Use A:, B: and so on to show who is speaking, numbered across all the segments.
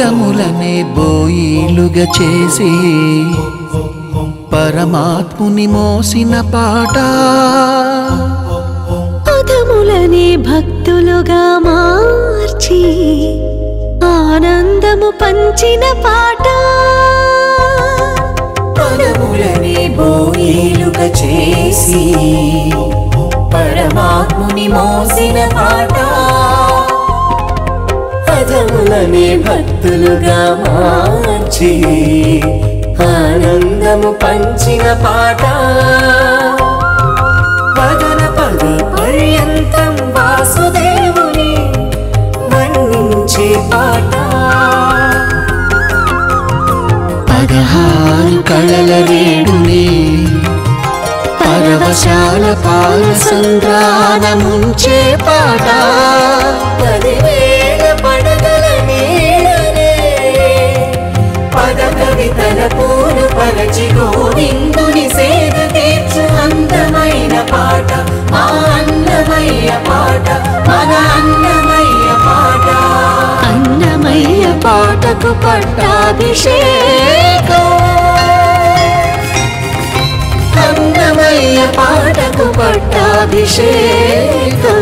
A: పదములనే బోయిలుగా చేసి పరమాత్ముని మోసిన పాట
B: పదములనే భక్తులుగా మార్చి ఆనందము పంచిన పాట
C: పదములనే బోయిలుగా చేసి పరమాత్ముని మోసిన పాట పదములనే భక్తులుగా మార్చి ఆనందము పంచిన పాట పదన పద పర్యంతం వాసుదేవుని వర్ణించే పాట
A: పదహారు కళల రేడుని పరవశాల పాల సంద్రానముంచే పాట
C: పదివేల పడగల నీడనే పద కవితల పూలు పరచి గోవిందుని సేద తీర్చు అందమైన పాట మా అన్నమయ్య పాట మన అన్నమయ్య పాట
B: అన్నమయ్య పాటకు పట్టాభిషేకం
C: అన్నమయ్య పాటకు పట్టాభిషేకం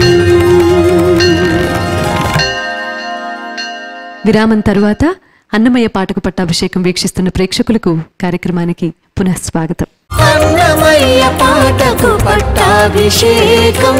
D: విరామం తరువాత అన్నమయ్య పాటకు పట్టాభిషేకం వీక్షిస్తున్న ప్రేక్షకులకు కార్యక్రమానికి పునః స్వాగతం
C: అన్నమయ్య పాటకు పట్టాభిషేకం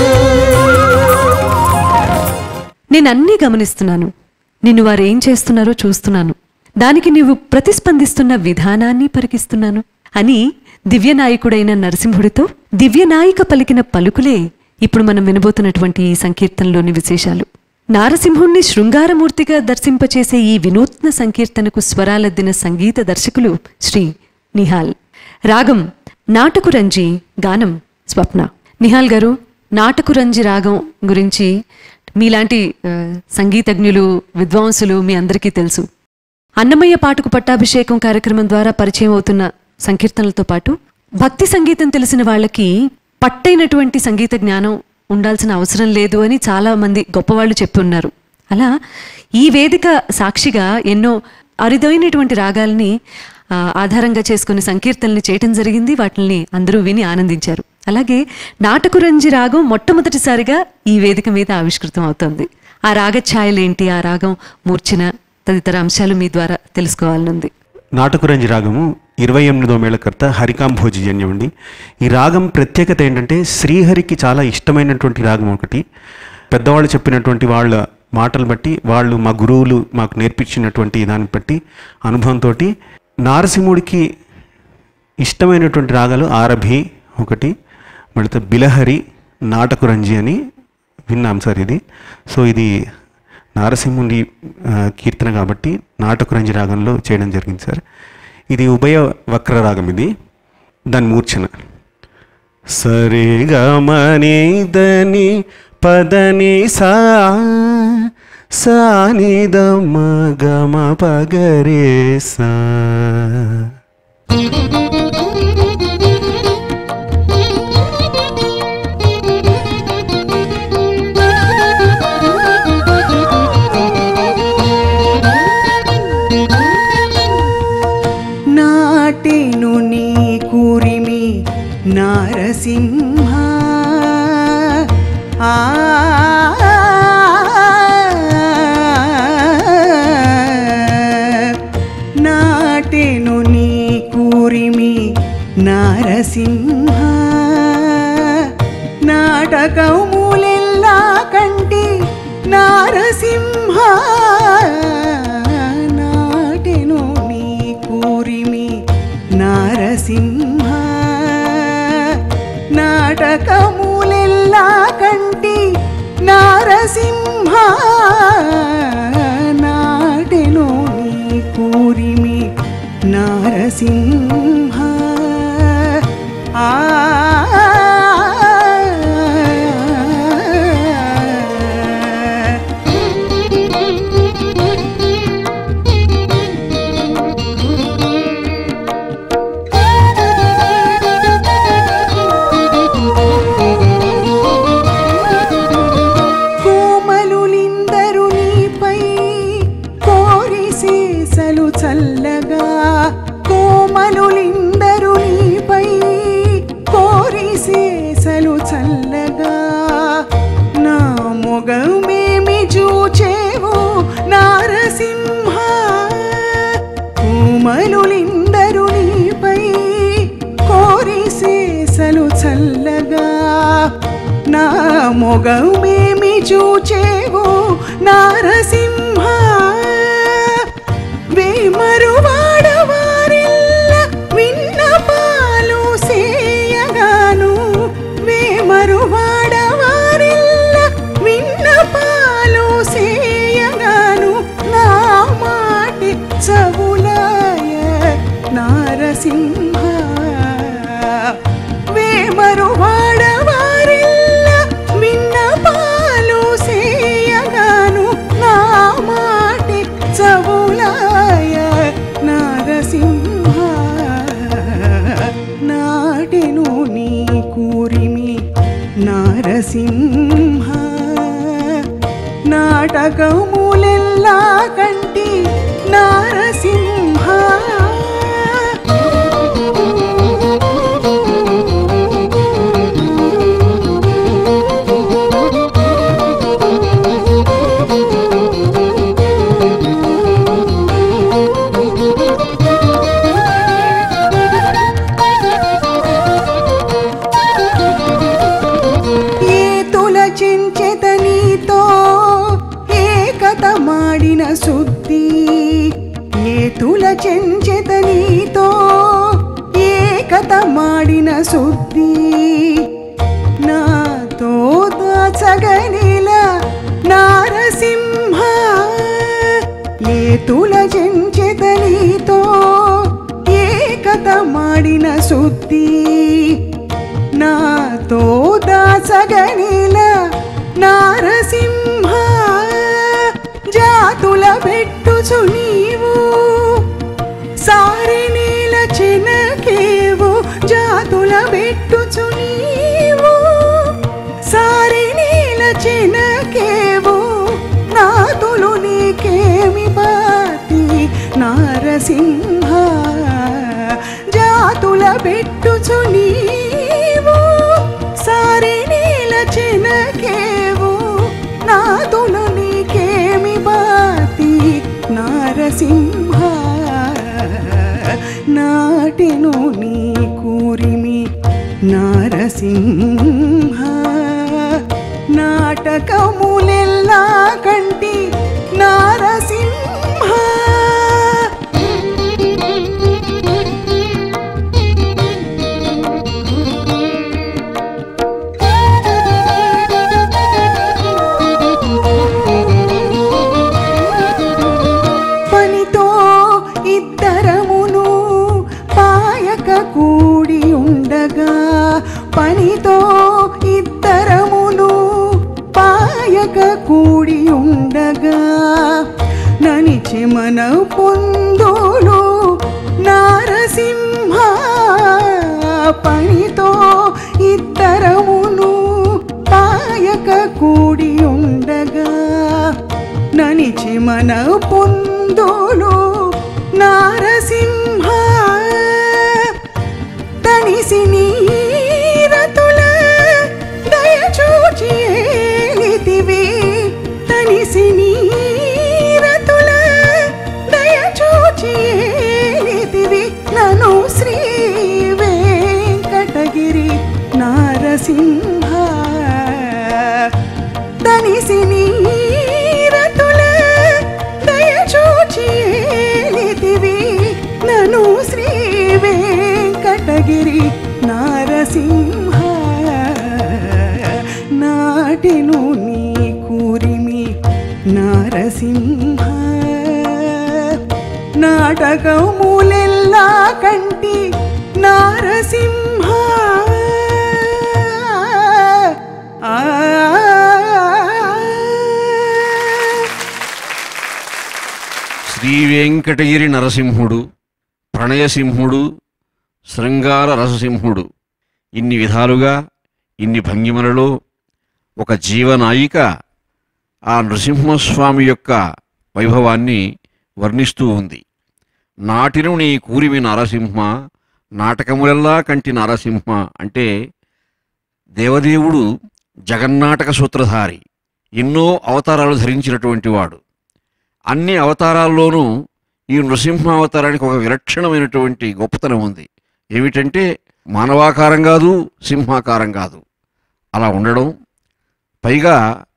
D: నేను అన్నీ గమనిస్తున్నాను నిన్ను వారు ఏం చేస్తున్నారో చూస్తున్నాను దానికి నీవు ప్రతిస్పందిస్తున్న విధానాన్ని పరికిస్తున్నాను అని దివ్యనాయకుడైన నరసింహుడితో దివ్యనాయిక పలికిన పలుకులే ఇప్పుడు మనం వినబోతున్నటువంటి ఈ సంకీర్తనలోని విశేషాలు నారసింహుణ్ణి శృంగారమూర్తిగా దర్శింపచేసే ఈ వినూత్న సంకీర్తనకు స్వరాలద్దిన సంగీత దర్శకులు శ్రీ నిహాల్ రాగం నాటకురంజి గానం స్వప్న నిహాల్ గారు నాటకురంజి రాగం గురించి మీలాంటి ఆ, సంగీతజ్ఞులు విద్వాంసులు మీ అందరికీ తెలుసు అన్నమయ్య పాటకు పట్టాభిషేకం కార్యక్రమం ద్వారా పరిచయం అవుతున్న సంకీర్తనలతో పాటు భక్తి సంగీతం తెలిసిన వాళ్ళకి పట్టైనటువంటి సంగీత జ్ఞానం ఉండాల్సిన అవసరం లేదు అని చాలా మంది గొప్పవాళ్ళు చెప్పున్నారు అలా ఈ వేదిక సాక్షిగా ఎన్నో అరుదైనటువంటి రాగాల్ని ఆ, ఆధారంగా చేసుకుని సంకీర్తనల్ని చేయటం జరిగింది వాటిని అందరూ విని ఆనందించారు అలాగే నాటకురంజి రాగం మొట్టమొదటిసారిగా ఈ వేదిక మీద ఆవిష్కృతం అవుతోంది ఆ రాగఛాయలేంటి ఆ రాగం మూర్ఛన తదితర అంశాలు మీ ద్వారా తెలుసుకోవాలనుంది
E: నాటకురంజి రాగము ఇరవై ఎనిమిదో మేళకర్త హరికాంభోజన్యం అండి ఈ రాగం ప్రత్యేకత ఏంటంటే శ్రీహరికి చాలా ఇష్టమైనటువంటి రాగం ఒకటి పెద్దవాళ్ళు చెప్పినటువంటి వాళ్ళ మాటలు బట్టి వాళ్ళు మా గురువులు మాకు నేర్పించినటువంటి దాన్ని బట్టి అనుభవంతో నారసింహుడికి ఇష్టమైనటువంటి రాగాలు ఆరభి ఒకటి మళ్ళీ బిలహరి నాటకురంజి అని విన్నాం సార్ ఇది సో ఇది నారసింహుని ఆ, కీర్తన కాబట్టి నాటకురంజి రాగంలో చేయడం జరిగింది సార్ ఇది ఉభయ వక్ర రాగం ఇది దాని మూర్ఛన సరే గమని దని పదని సా సానిదమ్మ గమ పగరే సా
F: నాటెను నీ కూరిమి నారసింహ ఆ నాటెను నీ కూరిమి నారసింహ నాటకములెల్లా కంటి నారసింహ నాటెను నీ కూరిమి నారసింహ నాటకములెల్లా కంటి నారసింహ నాటెను నీ కూరిమి నారసింహ ఆ కోమలులిందరు నీపై కో మొగమేమి చూచేవో నారసింహ వేమరు వాడవారిల్ల విన్నపాలు సేయగాను వేమరు వాడవారిల్ల విన్నపాలు సేయగాను నా మాటి చవులాయ నారసింహ వేమరు వాడవారిల్ల విన్నపాలు సేయగాను నా మాటి చవులాయ నారసింహ నాటెను నీ కూరిమి నారసింహ నాటకములెల్లా కంటి నారసింహ ಏತುಲ ಚೆಂಚೆತ ನೀತೋ ಏಕತ ಮಾಡಿನ ಸುದ್ದಿ ಏತುಲ ಚೆಂಚೆತ ನೀತೋ ಏಕತ ಮಾಡಿನ ಸುದ್ದಿ ನಾತೋ ಸಗನಿಲ ನಾರಸಿಂಹ ಏತುಲ ಚೆಂಚೆತ ನೀತೋ ಏಕತ ಮಾಡಿನ ಸುದ್ದಿ నాతో దాసగనిల నారసింహ జాతుల పెట్టుచు నీవు సారి నీల చెనకేవు జాతుల పెట్టుచు నీవు సారి నీల చెనకేవు నాతులు నీకేమి బాతి నారసింహ జాతుల పెట్టుచు నీవు సారి నీల చెనకేవు నాతులు నీకేమి బాతి నారసింహ నాటెను నీ కూరిమి నారసింహ నాటకములెల్లా కంటి నారసింహ పనితో ఇద్దరమును పాయక కూడి ఉండగా పనితో ఇద్దరమును పాయక కూడి ఉండగా ననిచి మన పొందులు నారసింహ పనితో ఇద్దరమును పాయక కూడి ఉండగా ననిచి మన పొందులు నారసింహ తనిసి నీరతుల దయచూచి ఏలితివి తనిసి నీరతుల దయచూచి ఏలితివి నను శ్రీ వెంకటగిరి నారసింహ తనిసి నీరతుల దయచూచి ఏలితివి నను శ్రీ వెంకటగిరి నారసింహ నాటెను నీ కూరిమి నారసింహ నాటకములెల్లా కంటి నారసింహ ఆ
G: శ్రీ వెంకటగిరి నరసింహుడు ప్రణయసింహుడు శృంగార రససింహుడు ఇన్ని విధాలుగా ఇన్ని భంగిమలలో ఒక జీవనాయిక ఆ నృసింహస్వామి యొక్క వైభవాన్ని వర్ణిస్తూ ఉంది నాటిను నీ కూరిమి నరసింహ నాటకములెల్లా కంటి నరసింహ అంటే దేవదేవుడు జగన్నాటక సూత్రధారి ఎన్నో అవతారాలు ధరించినటువంటి వాడు అన్ని అవతారాల్లోనూ ఈ నృసింహ అవతారానికి ఒక విలక్షణమైనటువంటి గొప్పతనం ఉంది ఏమిటంటే మానవాకారం కాదు సింహాకారం కాదు అలా ఉండడం పైగా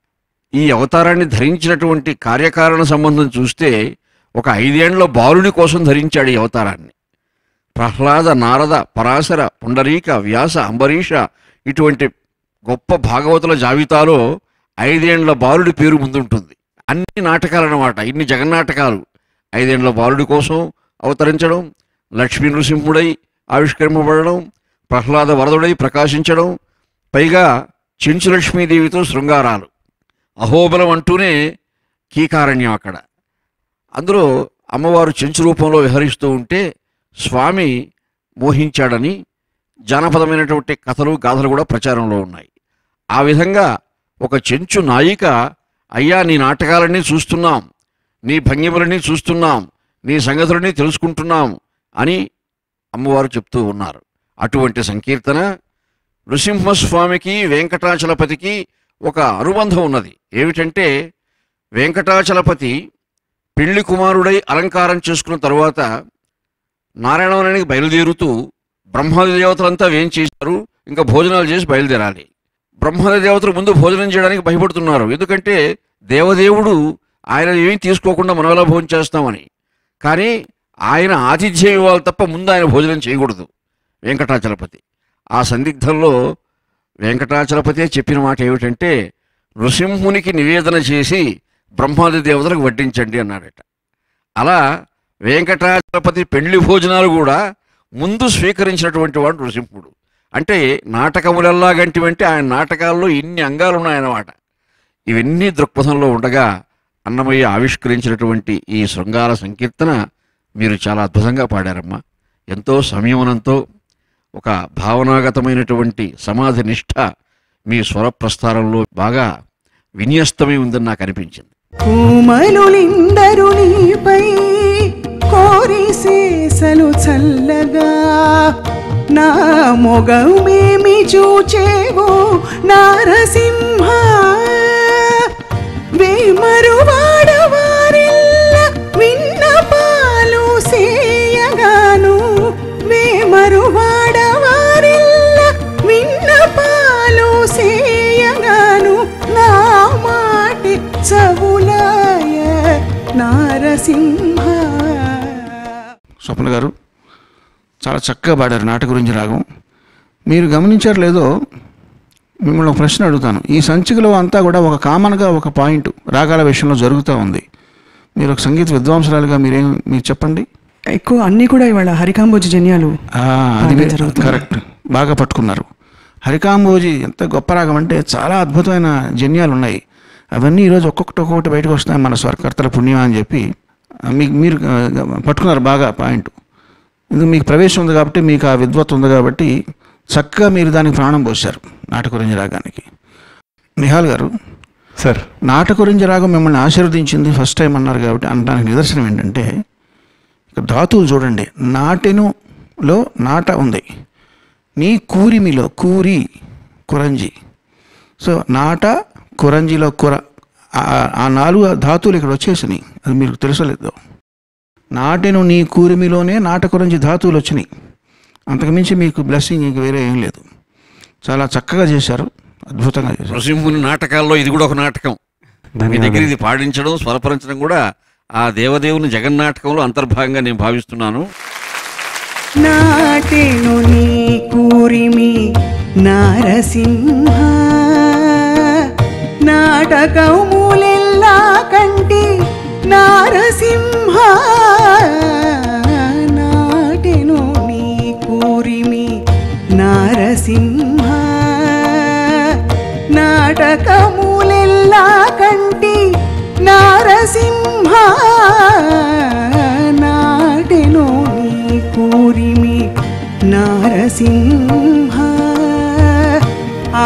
G: ఈ అవతారాన్ని ధరించినటువంటి కార్యకారణ సంబంధం చూస్తే ఒక ఐదేండ్ల బాలుని కోసం ధరించాడు ఈ అవతారాన్ని ప్రహ్లాద నారద పరాశర పుండరీక వ్యాస అంబరీష ఇటువంటి గొప్ప భాగవతుల జాబితాలో ఐదేండ్ల బాలుడి పేరు ముందుంటుంది అన్ని నాటకాలు అన్నమాట ఇన్ని జగన్నాటకాలు ఐదేండ్ల బాలుడి కోసం అవతరించడం లక్ష్మీ నృసింహుడై ఆవిష్కరింపబడడం ప్రహ్లాద వరదుడై ప్రకాశించడం పైగా చెంచు లక్ష్మీదేవితో శృంగారాలు అహోబలం అంటూనే కీకారణ్యం అక్కడ అందులో అమ్మవారు చెంచు రూపంలో విహరిస్తూ ఉంటే స్వామి మోహించాడని జానపదమైనటువంటి కథలు గాథలు కూడా ప్రచారంలో ఉన్నాయి ఆ విధంగా ఒక చెంచు నాయిక అయ్యా నీ నాటకాలన్నీ చూస్తున్నాం నీ భంగిమలన్నీ చూస్తున్నాం నీ సంగతులన్నీ తెలుసుకుంటున్నాం అని అమ్మవారు చెప్తూ ఉన్నారు అటువంటి సంకీర్తన నృసింహస్వామికి వెంకటాచలపతికి ఒక అనుబంధం ఉన్నది ఏమిటంటే వెంకటాచలపతి పెళ్లి కుమారుడై అలంకారం చేసుకున్న తరువాత నారాయణవనానికి బయలుదేరుతూ బ్రహ్మాది దేవతలంతా ఏం చేశారు ఇంకా భోజనాలు చేసి బయలుదేరాలి బ్రహ్మాది దేవతలు ముందు భోజనం చేయడానికి భయపడుతున్నారు ఎందుకంటే దేవదేవుడు ఆయన ఏమీ తీసుకోకుండా మనం ఎలా భోజనం చేస్తామని కానీ ఆయన ఆతిథ్యం ఇవ్వాలి తప్ప ముందు ఆయన భోజనం చేయకూడదు వెంకటాచలపతి ఆ సందిగ్ధంలో వెంకటాచలపతే చెప్పిన మాట ఏమిటంటే నృసింహునికి నివేదన చేసి బ్రహ్మాది దేవతలకు వడ్డించండి అన్నాడట అలా వెంకటాచలపతి పెళ్లి భోజనాలు కూడా ముందు స్వీకరించినటువంటి వాడు నృసింహుడు అంటే నాటకములెల్లాగంటివంటే ఆయన నాటకాల్లో ఇన్ని అంగాలు ఉన్నాయన్నమాట ఇవన్నీ దృక్పథంలో ఉండగా అన్నమయ్య ఆవిష్కరించినటువంటి ఈ శృంగార సంకీర్తన మీరు చాలా అద్భుతంగా పాడారమ్మా ఎంతో సంయమనంతో ఒక భావనాగతమైనటువంటి సమాధి నిష్ఠ మీ స్వర ప్రస్థానంలో బాగా విన్యస్తమై ఉందని నాకు అనిపించింది
F: కోమలులిందరు నీపై కోరి శేసలు చల్లగా నా మొగమేమి చూచేవో నారసింహ వేమరు వాడవారిల్ల విన్నపాలు సేయగాను వేమరు వాడవారిల్ల విన్నపాలు సేయగాను నా మాటి చవులాయ నారసింహ
H: స్వప్న గారు చాలా చక్కగా పాడారు నాట గురించి రాగం మీరు గమనించారు లేదో మిమ్మల్ని ఒక ప్రశ్న అడుగుతాను ఈ సంచికలో అంతా కూడా ఒక కామన్గా ఒక పాయింట్ రాగాల విషయంలో జరుగుతూ ఉంది మీరు ఒక సంగీత విద్వాంసరాలుగా మీరేం మీరు చెప్పండి
F: ఎక్కువ అన్నీ కూడా ఇవాళ హరికాంబోజి జన్యాలు
H: ఆ, అది
F: బాగా జరుగుతుంది.
H: కరెక్ట్ బాగా పట్టుకున్నారు హరికాంబోజి ఎంత గొప్ప రాగం అంటే చాలా అద్భుతమైన జన్యాలు ఉన్నాయి అవన్నీ ఈరోజు ఒక్కొక్కటి ఒక్కొక్కటి బయటకు వస్తున్నాయి మన స్వరకర్తల పుణ్యం అని చెప్పి ఆ, మీకు మీరు ఆ, పట్టుకున్నారు బాగా పాయింట్ ఇది మీకు ప్రవేశం ఉంది కాబట్టి మీకు ఆ విద్వత్ ఉంది కాబట్టి చక్కగా మీరు దానికి ప్రాణం పోశారు నాటకురంజ రాగానికి నిహాల్ గారు
E: సార్
H: నాటకురంజ రాగం మిమ్మల్ని ఆశీర్వదించింది ఫస్ట్ టైం అన్నారు కాబట్టి అనడానికి నిదర్శనం ఏంటంటే ఇక ధాతువులు చూడండి నాటెనులో నాట ఉంది నీ కూరిమిలో కూరి కురంజి సో నాట కురంజిలో కుర ఆ- ఆ నాలుగు ధాతువులు ఇక్కడ వచ్చేసినాయి అది మీకు తెలుసలేదు నాటెను నీ కూరిమిలోనే నాట కురంజి ధాతువులు వచ్చినాయి అంతకుమించి మీకు బ్లెస్సింగ్ ఇంక వేరే ఏం లేదు చాలా చక్కగా చేశారు అద్భుతంగా చేశారు
G: నృసింహుని నాటకాల్లో ఇది కూడా ఒక నాటకం మీ దగ్గర
E: ధన్యవాదాలు
G: ఇది పాడించడం స్వరపరించడం కూడా ఆ దేవదేవుని జగన్నాటకంలో అంతర్భాగంగా నేను భావిస్తున్నాను
F: నాటెను నీ కూరిమి నారసింహ నాటకములెల్లా కంటి నారసింహ నాటెను నీ కూరిమి నారసింహ నాటకములెల్లా కంటి నారసింహ నాటెను నీ కూరిమి నారసింహ ఆ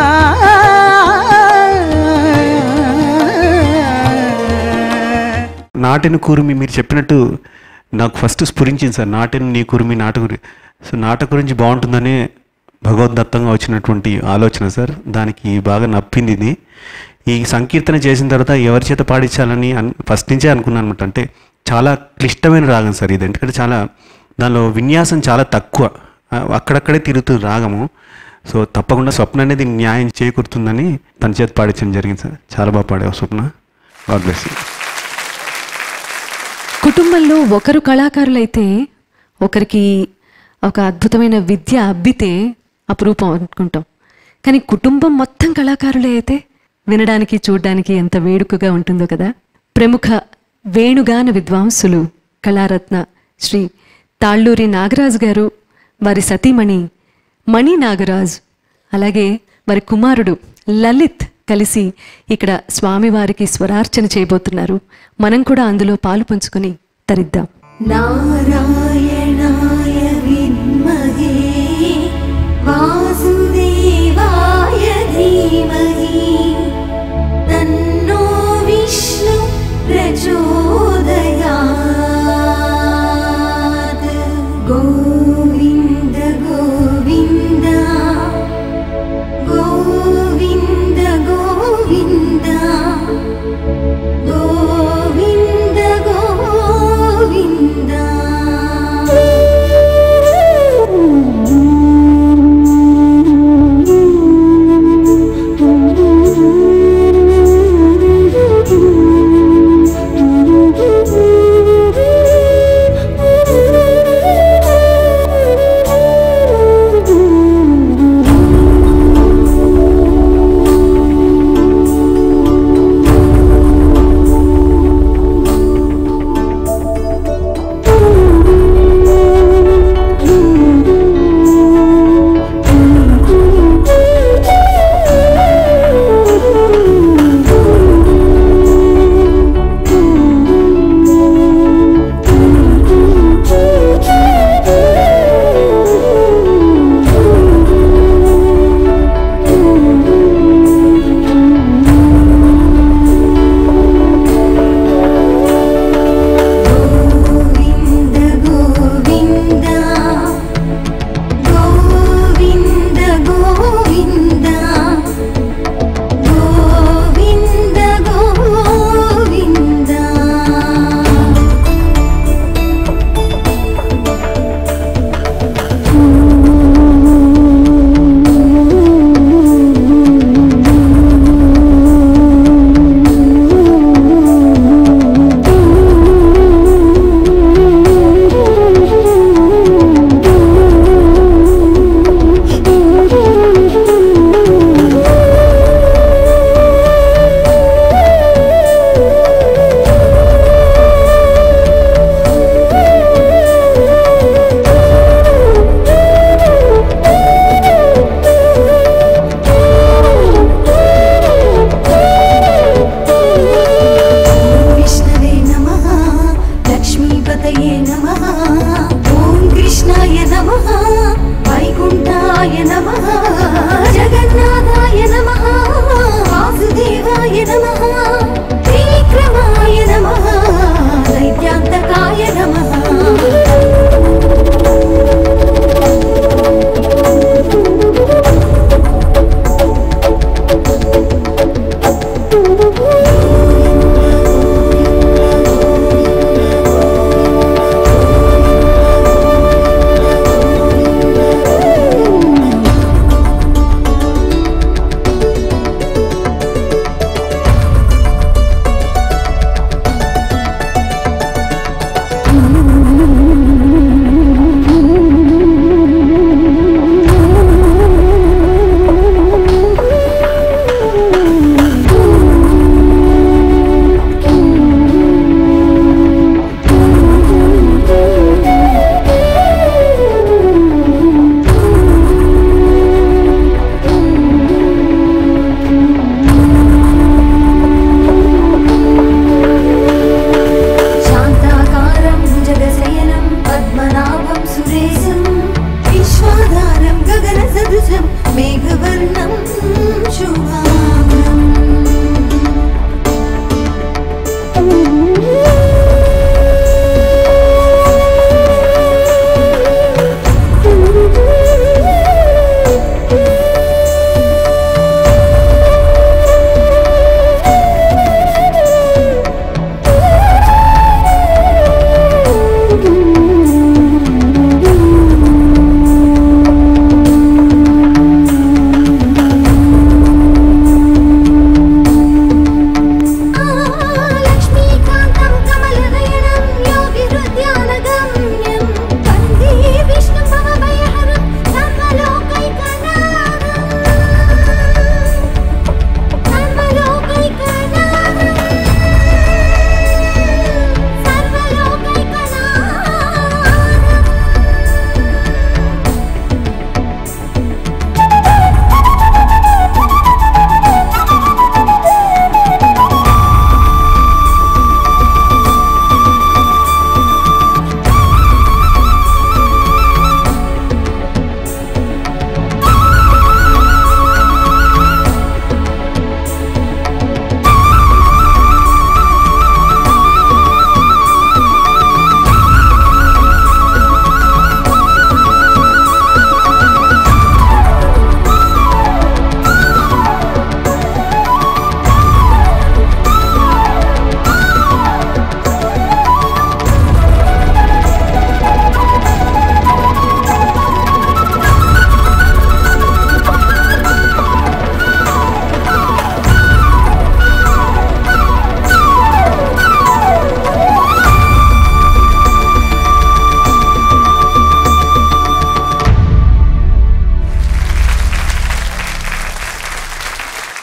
E: నాటిన కురిమి మీరు చెప్పినట్టు నాకు ఫస్ట్ స్ఫురించింది సార్ నాటిన నీ కురిమి నాట గురి సో నాట గురించి బాగుంటుందనే భగవద్దత్తంగా వచ్చినటువంటి ఆలోచన సార్ దానికి బాగా నప్పింది ఇది ఈ సంకీర్తన చేసిన తర్వాత ఎవరి చేత పాడించాలని అన్ ఫస్ట్ నుంచే అనుకున్నాను అనమాట అంటే చాలా క్లిష్టమైన రాగం సార్ ఇది ఎందుకంటే చాలా దానిలో విన్యాసం చాలా తక్కువ ఆ, అక్కడక్కడే తిరుగుతుంది రాగము సో తప్పకుండా స్వప్న అనేది న్యాయం చేకూరుతుందని తన చేతి పాడించడం జరిగింది సార్ చాలా బాగా పాడావు స్వప్న గాడ్ బ్లెస్ యూ
D: కుటుంబంలో ఒకరు కళాకారులైతే ఒకరికి ఒక అద్భుతమైన విద్య అబ్బితే అపురూపం అనుకుంటాం కానీ కుటుంబం మొత్తం కళాకారులే అయితే వినడానికి చూడడానికి ఎంత వేడుకగా ఉంటుందో కదా ప్రముఖ వేణుగాన విద్వాంసులు కళారత్న శ్రీ తాళ్ళూరి నాగరాజు గారు వారి సతీమణి మణి నాగరాజ్ అలాగే వారి కుమారుడు లలిత్ కలిసి ఇక్కడ స్వామివారికి స్వరార్చన చేయబోతున్నారు మనం కూడా అందులో పాలు పంచుకొని తరిద్దాం
B: నారాయణాయ విద్మహే వాసుదేవాయ ధీమహి తన్నో విష్ణు ప్రచోదయాత్ గోవింద గోవింద గోవింద గోవింద గోవింద గోవింద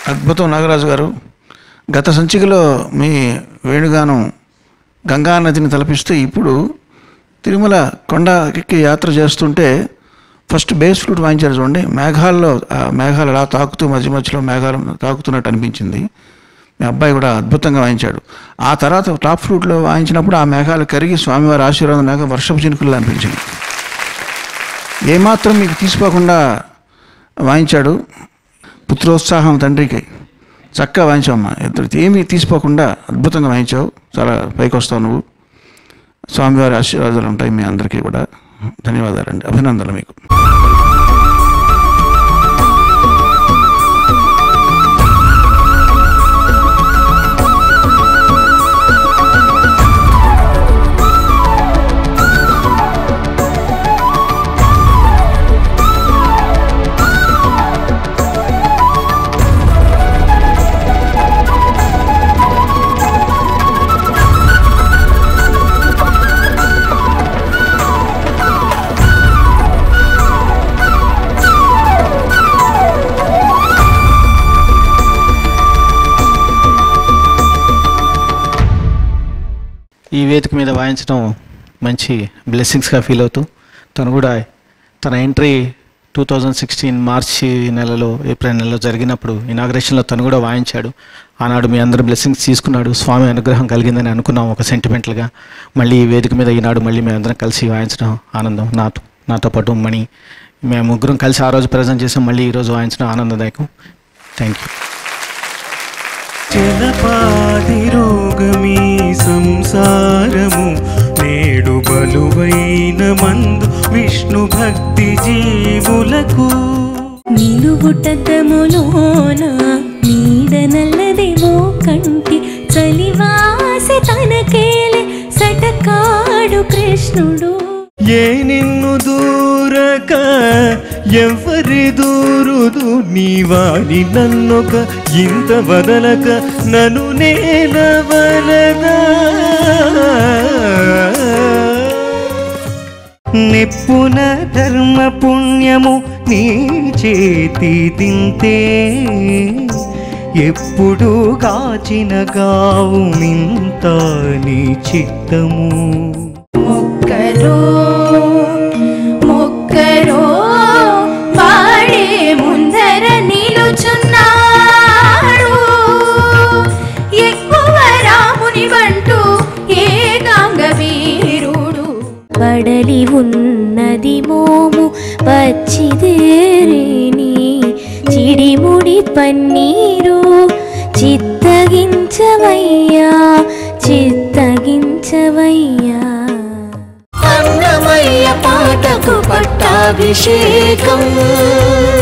H: అద్భుతం నాగరాజు గారు గత సంచికలో మీ వేణుగానం గంగా నదిని తలపిస్తే ఇప్పుడు తిరుమల కొండ ఎక్కి యాత్ర చేస్తుంటే ఫస్ట్ బేస్ ఫ్లూట్ వాయించారు చూడండి మేఘాల్లో ఆ మేఘాలు అలా తాకుతూ మధ్య మధ్యలో మేఘాలు తాకుతున్నట్టు అనిపించింది మీ అబ్బాయి కూడా అద్భుతంగా వాయించాడు ఆ తర్వాత టాప్ ఫ్లూట్లో వాయించినప్పుడు ఆ మేఘాలు కరిగి స్వామివారి ఆశీర్వాదం లేక వర్షపు చినుకులు అనిపించింది ఏమాత్రం మీకు తీసిపోకుండా వాయించాడు పుత్రోత్సాహం తండ్రికి చక్కగా వాయించావమ్మా ఇద్దరు ఏమీ తీసిపోకుండా అద్భుతంగా వాయించావు చాలా పైకి వస్తావు నువ్వు స్వామివారి ఆశీర్వాదాలు ఉంటాయి మీ అందరికీ కూడా ధన్యవాదాలండి అభినందనలు మీకు
I: ఈ వేదిక మీద వాయించడం మంచి బ్లెస్సింగ్స్గా ఫీల్ అవుతూ తను కూడా తన entry two thousand sixteen March నెలలో ఏప్రిల్ నెలలో జరిగినప్పుడు ఇనాగ్రేషన్లో తను కూడా వాయించాడు ఆనాడు మీ అందరి బ్లెస్సింగ్స్ తీసుకున్నాడు స్వామి అనుగ్రహం కలిగిందని అనుకున్నాం ఒక సెంటిమెంటల్గా మళ్ళీ ఈ వేదిక మీద ఈనాడు మళ్ళీ మేము అందరం కలిసి వాయించడం ఆనందం నాతో నాతో పాటు మణి మేము ముగ్గురం కలిసి ఆ రోజు ప్రజెంట్ చేసాం మళ్ళీ ఈరోజు వాయించడం ఆనందదాయకం థ్యాంక్ యూ
J: జలపాది రోగమీ సంసారము నేడు బలువైన మందు విష్ణు భక్తి జీవులకు
B: నిలువుటద్దములోన నీడ నల్లదేవో కంటి చలివాసి తనకేలే సటకాడు కృష్ణుడు
J: ఏ నిన్ను దూరక ఎవరి దూరుదు నీవాని నన్నొక ఇంత వదలక నన్ను నేలవలదా నిప్పున ధర్మ పుణ్యము నీ చేతి తింతే ఎప్పుడు కాచిన గావు మింత నీ చిత్తము
B: మొక్కరో మొక్కరో వాడే ముందర నిలుచున్నాడు ఎక్కువ రాముని వంటూ ఏకాంగ వీరుడు పడలి ఉన్నది మోము పచ్చిదేరేని చిడిముడి పన్నీరు చిత్తగించవయ్యా చిత్తగించవయ్యా
C: అన్నమయ్య పాటకు పట్టాభిషేకం